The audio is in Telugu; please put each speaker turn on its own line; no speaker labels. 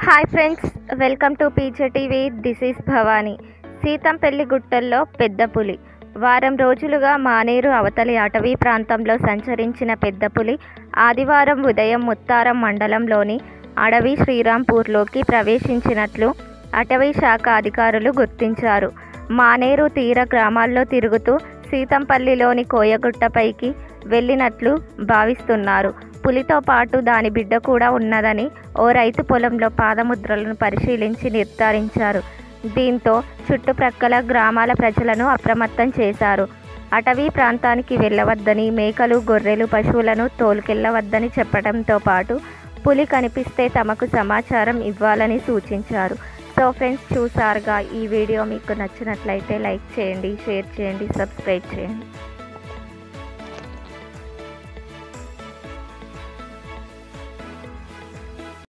హాయ్ ఫ్రెండ్స్ వెల్కమ్ టు పీచే TV this is Bhavani Seethampalli గుట్టల్లో పెద్ద పులి వారం రోజులుగా మానేరు అవతలి అటవీ ప్రాంతంలో సంచరించిన పెద్ద పులి ఆదివారం ఉదయం ముత్తారం మండలంలోని అడవి శ్రీరాంపూర్లోకి ప్రవేశించినట్లు అటవీ శాఖ అధికారులు గుర్తించారు మానేరు తీర గ్రామాల్లో తిరుగుతూ సీతంపల్లిలోని కోయగుట్టపైకి వెళ్ళినట్లు భావిస్తున్నారు పులితో పాటు దాని బిడ్డ కూడా ఉన్నదని ఓ రైతు పొలంలో పాదముద్రలను పరిశీలించి నిర్ధారించారు దీంతో చుట్టుప్రక్కల గ్రామాల ప్రజలను అప్రమత్తం చేశారు అటవీ ప్రాంతానికి వెళ్ళవద్దని మేకలు గొర్రెలు పశువులను తోలుకెళ్లవద్దని చెప్పడంతో పాటు పులి కనిపిస్తే తమకు సమాచారం ఇవ్వాలని సూచించారు సో ఫ్రెండ్స్ చూసారుగా ఈ వీడియో మీకు నచ్చినట్లయితే లైక్ చేయండి షేర్ చేయండి సబ్స్క్రైబ్ చేయండి